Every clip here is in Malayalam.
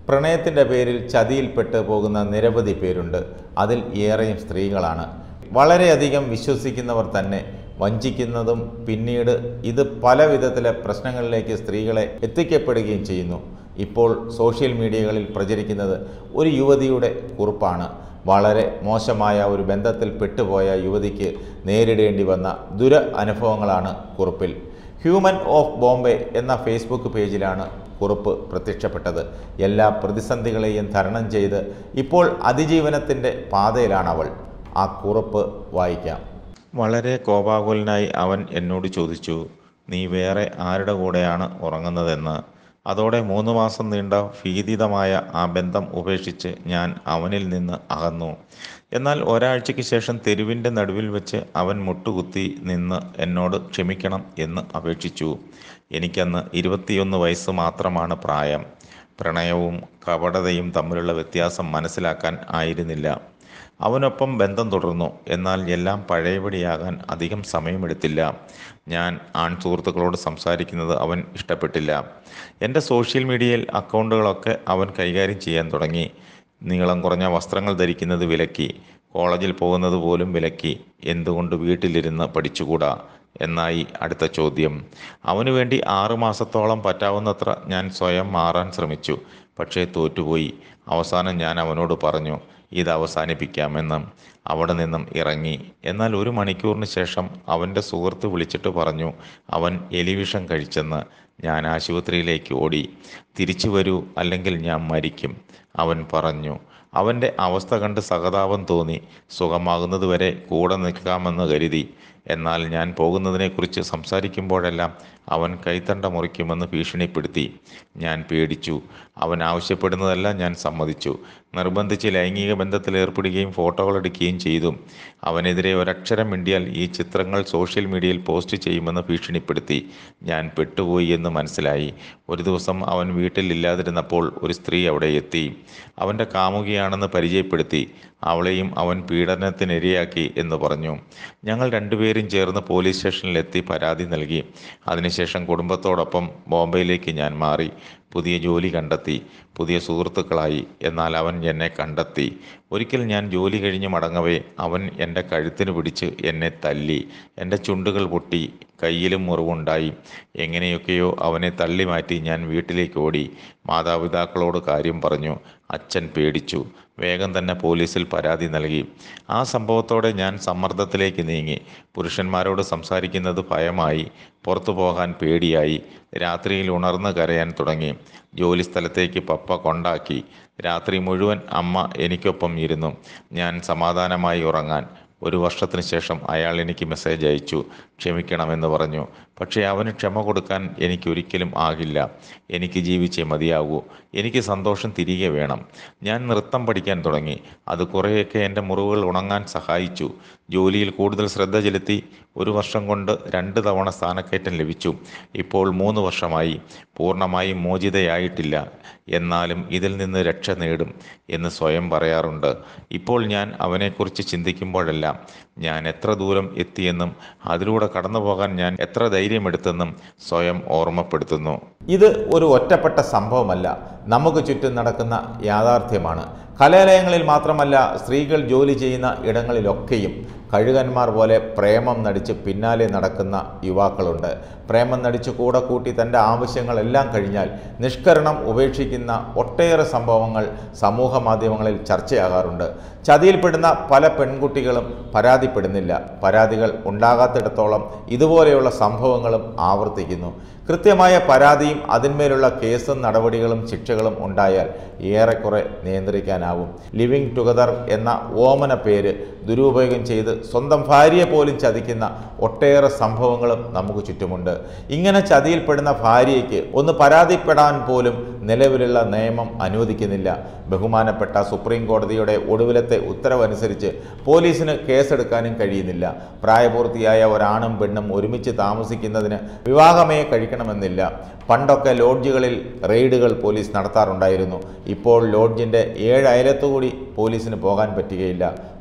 പ്രണയത്തിൻ്റെ പേരിൽ ചതിയിൽപ്പെട്ട് പോകുന്ന നിരവധി പേരുണ്ട് അതിൽ ഏറെയും സ്ത്രീകളാണ് വളരെയധികം വിശ്വസിക്കുന്നവർ തന്നെ വഞ്ചിക്കുന്നതും പിന്നീട് ഇത് പല വിധത്തിലെ പ്രശ്നങ്ങളിലേക്ക് സ്ത്രീകളെ എത്തിക്കപ്പെടുകയും ചെയ്യുന്നു ഇപ്പോൾ സോഷ്യൽ മീഡിയകളിൽ പ്രചരിക്കുന്നത് ഒരു യുവതിയുടെ കുറിപ്പാണ് വളരെ മോശമായ ഒരു ബന്ധത്തിൽ പെട്ടുപോയ യുവതിക്ക് നേരിടേണ്ടി വന്ന ദുര അനുഭവങ്ങളാണ് കുറിപ്പിൽ ഹ്യൂമൻ ഓഫ് ബോംബെ എന്ന ഫേസ്ബുക്ക് പേജിലാണ് കുറിപ്പ് പ്രത്യക്ഷപ്പെട്ടത് എല്ലാ പ്രതിസന്ധികളെയും തരണം ചെയ്ത് ഇപ്പോൾ അതിജീവനത്തിൻ്റെ പാതയിലാണ് അവൾ ആ കുറിപ്പ് വായിക്കാം വളരെ കോപാകുലനായി അവൻ എന്നോട് ചോദിച്ചു നീ വേറെ ആരുടെ കൂടെയാണ് ഉറങ്ങുന്നതെന്ന് അതോടെ മൂന്ന് മാസം നീണ്ട ഭീതിതമായ ആ ബന്ധം ഉപേക്ഷിച്ച് ഞാൻ അവനിൽ നിന്ന് അകന്നു എന്നാൽ ഒരാഴ്ചയ്ക്ക് ശേഷം തെരുവിൻ്റെ നടുവിൽ വെച്ച് അവൻ മുട്ടുകുത്തി നിന്ന് എന്നോട് ക്ഷമിക്കണം എന്ന് അപേക്ഷിച്ചു എനിക്കന്ന് ഇരുപത്തിയൊന്ന് വയസ്സ് മാത്രമാണ് പ്രായം പ്രണയവും കപടതയും തമ്മിലുള്ള വ്യത്യാസം മനസ്സിലാക്കാൻ ആയിരുന്നില്ല അവനൊപ്പം ബന്ധം തുടർന്നു എന്നാൽ എല്ലാം പഴയപടിയാകാൻ അധികം സമയമെടുത്തില്ല ഞാൻ ആൺ സുഹൃത്തുക്കളോട് സംസാരിക്കുന്നത് അവൻ ഇഷ്ടപ്പെട്ടില്ല എൻ്റെ സോഷ്യൽ മീഡിയയിൽ അക്കൗണ്ടുകളൊക്കെ അവൻ കൈകാര്യം ചെയ്യാൻ തുടങ്ങി നീളം കുറഞ്ഞ വസ്ത്രങ്ങൾ ധരിക്കുന്നത് വിലക്കി കോളേജിൽ പോകുന്നത് പോലും വിലക്കി എന്തുകൊണ്ട് വീട്ടിലിരുന്ന് പഠിച്ചുകൂടാ എന്നായി അടുത്ത ചോദ്യം അവനു വേണ്ടി ആറുമാസത്തോളം പറ്റാവുന്നത്ര ഞാൻ സ്വയം മാറാൻ ശ്രമിച്ചു പക്ഷേ തോറ്റുപോയി അവസാനം ഞാൻ അവനോട് പറഞ്ഞു ഇത് അവസാനിപ്പിക്കാമെന്ന് അവിടെ നിന്നും ഇറങ്ങി എന്നാൽ ഒരു മണിക്കൂറിന് ശേഷം അവൻ്റെ സുഹൃത്ത് വിളിച്ചിട്ട് പറഞ്ഞു അവൻ എലിവിഷം കഴിച്ചെന്ന് ഞാൻ ആശുപത്രിയിലേക്ക് ഓടി തിരിച്ചു വരൂ അല്ലെങ്കിൽ ഞാൻ മരിക്കും അവൻ പറഞ്ഞു അവൻ്റെ അവസ്ഥ കണ്ട് സഹതാപം തോന്നി സുഖമാകുന്നതുവരെ കൂടെ നിൽക്കാമെന്ന് കരുതി എന്നാൽ ഞാൻ പോകുന്നതിനെക്കുറിച്ച് സംസാരിക്കുമ്പോഴെല്ലാം അവൻ കൈത്തണ്ട മുറിക്കുമെന്ന് ഭീഷണിപ്പെടുത്തി ഞാൻ പേടിച്ചു അവൻ ആവശ്യപ്പെടുന്നതെല്ലാം ഞാൻ സമ്മതിച്ചു നിർബന്ധിച്ച് ലൈംഗിക ബന്ധത്തിൽ ഏർപ്പെടുകയും ഫോട്ടോകൾ എടുക്കുകയും ചെയ്തു അവനെതിരെ ഒരക്ഷരം മിണ്ടിയാൽ ഈ ചിത്രങ്ങൾ സോഷ്യൽ മീഡിയയിൽ പോസ്റ്റ് ചെയ്യുമെന്ന് ഭീഷണിപ്പെടുത്തി ഞാൻ പെട്ടുപോയി എന്ന് മനസ്സിലായി ഒരു ദിവസം അവൻ വീട്ടിൽ ഇല്ലാതിരുന്നപ്പോൾ ഒരു സ്ത്രീ അവിടെ എത്തി അവൻ്റെ കാമുകിയാണെന്ന് പരിചയപ്പെടുത്തി അവളെയും അവൻ പീഡനത്തിനിരയാക്കി എന്ന് പറഞ്ഞു ഞങ്ങൾ രണ്ടുപേരും ചേർന്ന് പോലീസ് സ്റ്റേഷനിലെത്തി പരാതി നൽകി അതിനുശേഷം കുടുംബത്തോടൊപ്പം ബോംബെയിലേക്ക് ഞാൻ മാറി പുതിയ ജോലി കണ്ടെത്തി പുതിയ സുഹൃത്തുക്കളായി എന്നാൽ അവൻ എന്നെ കണ്ടെത്തി ഒരിക്കൽ ഞാൻ ജോലി കഴിഞ്ഞ് മടങ്ങവേ അവൻ എൻ്റെ കഴുത്തിന് പിടിച്ച് എന്നെ തല്ലി എൻ്റെ ചുണ്ടുകൾ പൊട്ടി കയ്യിലും മുറിവുണ്ടായി എങ്ങനെയൊക്കെയോ അവനെ തള്ളി മാറ്റി ഞാൻ വീട്ടിലേക്ക് ഓടി മാതാപിതാക്കളോട് കാര്യം പറഞ്ഞു അച്ഛൻ പേടിച്ചു വേഗം തന്നെ പോലീസിൽ പരാതി നൽകി ആ സംഭവത്തോടെ ഞാൻ സമ്മർദ്ദത്തിലേക്ക് നീങ്ങി പുരുഷന്മാരോട് സംസാരിക്കുന്നത് ഭയമായി പുറത്തു പോകാൻ പേടിയായി രാത്രിയിൽ ഉണർന്ന് കരയാൻ തുടങ്ങി ജോലി സ്ഥലത്തേക്ക് പപ്പ കൊണ്ടാക്കി രാത്രി മുഴുവൻ അമ്മ എനിക്കൊപ്പം ഇരുന്നു ഞാൻ സമാധാനമായി ഉറങ്ങാൻ ഒരു വർഷത്തിന് ശേഷം അയാൾ എനിക്ക് മെസ്സേജ് അയച്ചു ക്ഷമിക്കണമെന്ന് പറഞ്ഞു പക്ഷേ അവന് ക്ഷമ കൊടുക്കാൻ എനിക്ക് ഒരിക്കലും ആകില്ല എനിക്ക് ജീവിച്ചേ മതിയാകൂ എനിക്ക് സന്തോഷം തിരികെ വേണം ഞാൻ നൃത്തം പഠിക്കാൻ തുടങ്ങി അത് കുറേയൊക്കെ എൻ്റെ മുറിവുകൾ ഉണങ്ങാൻ സഹായിച്ചു ജോലിയിൽ കൂടുതൽ ശ്രദ്ധ ചെലുത്തി ഒരു വർഷം കൊണ്ട് രണ്ട് തവണ സ്ഥാനക്കയറ്റം ലഭിച്ചു ഇപ്പോൾ മൂന്ന് വർഷമായി പൂർണ്ണമായും മോചിതയായിട്ടില്ല എന്നാലും ഇതിൽ നിന്ന് രക്ഷ നേടും എന്ന് സ്വയം പറയാറുണ്ട് ഇപ്പോൾ ഞാൻ അവനെക്കുറിച്ച് ചിന്തിക്കുമ്പോഴെല്ലാം ഞാൻ എത്ര ദൂരം എത്തിയെന്നും അതിലൂടെ കടന്നു പോകാൻ ഞാൻ എത്ര ധൈര്യമെടുത്തെന്നും സ്വയം ഓർമ്മപ്പെടുത്തുന്നു ഇത് ഒരു ഒറ്റപ്പെട്ട സംഭവമല്ല നമുക്ക് ചുറ്റും നടക്കുന്ന യാഥാർത്ഥ്യമാണ് കലാലയങ്ങളിൽ മാത്രമല്ല സ്ത്രീകൾ ജോലി ചെയ്യുന്ന ഇടങ്ങളിലൊക്കെയും കഴുകന്മാർ പോലെ പ്രേമം നടിച്ച് പിന്നാലെ നടക്കുന്ന യുവാക്കളുണ്ട് പ്രേമം നടിച്ച് കൂടെ കൂട്ടി തൻ്റെ ആവശ്യങ്ങളെല്ലാം കഴിഞ്ഞാൽ നിഷ്കരണം ഉപേക്ഷിക്കുന്ന ഒട്ടേറെ സംഭവങ്ങൾ സമൂഹ മാധ്യമങ്ങളിൽ ചർച്ചയാകാറുണ്ട് ചതിയിൽപ്പെടുന്ന പല പെൺകുട്ടികളും പരാതിപ്പെടുന്നില്ല പരാതികൾ ഉണ്ടാകാത്തിടത്തോളം ഇതുപോലെയുള്ള സംഭവങ്ങളും ആവർത്തിക്കുന്നു കൃത്യമായ പരാതിയും അതിന്മേലുള്ള കേസും നടപടികളും ശിക്ഷകളും ഉണ്ടായാൽ ഏറെക്കുറെ നിയന്ത്രിക്കാനാവും ലിവിങ് ടുഗദർ എന്ന ഓമന പേര് ദുരുപയോഗം ചെയ്ത് സ്വന്തം ഭാര്യയെ പോലും ചതിക്കുന്ന ഒട്ടേറെ സംഭവങ്ങളും നമുക്ക് ചുറ്റുമുണ്ട് ഇങ്ങനെ ചതിയിൽപ്പെടുന്ന ഭാര്യയ്ക്ക് ഒന്ന് പരാതിപ്പെടാൻ പോലും നിലവിലുള്ള നിയമം അനുവദിക്കുന്നില്ല ബഹുമാനപ്പെട്ട സുപ്രീം കോടതിയുടെ ഒടുവിലത്തെ ഉത്തരവനുസരിച്ച് പോലീസിന് കേസെടുക്കാനും കഴിയുന്നില്ല പ്രായപൂർത്തിയായ ഒരാണും പെണ്ണും ഒരുമിച്ച് താമസിക്കുന്നതിന് വിവാഹമേ കഴിക്കണമെന്നില്ല പണ്ടൊക്കെ ലോഡ്ജുകളിൽ റെയ്ഡുകൾ പോലീസ് നടത്താറുണ്ടായിരുന്നു ഇപ്പോൾ ലോഡ്ജിൻ്റെ ഏഴ് അയലത്തുകൂടി പോലീസിന് പോകാൻ പറ്റുകയില്ല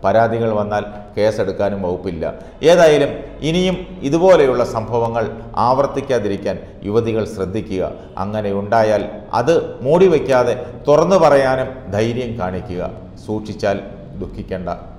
പരാതികൾ വന്നാൽ കേസെടുക്കാനും വകുപ്പില്ല ഏതായാലും ഇനിയും ഇതുപോലെയുള്ള സംഭവങ്ങൾ ആവർത്തിക്കാതിരിക്കാൻ യുവതികൾ ശ്രദ്ധിക്കുക അങ്ങനെ ഉണ്ടായാൽ അത് മൂടി വയ്ക്കാതെ തുറന്നു പറയാനും ധൈര്യം കാണിക്കുക സൂക്ഷിച്ചാൽ ദുഃഖിക്കേണ്ട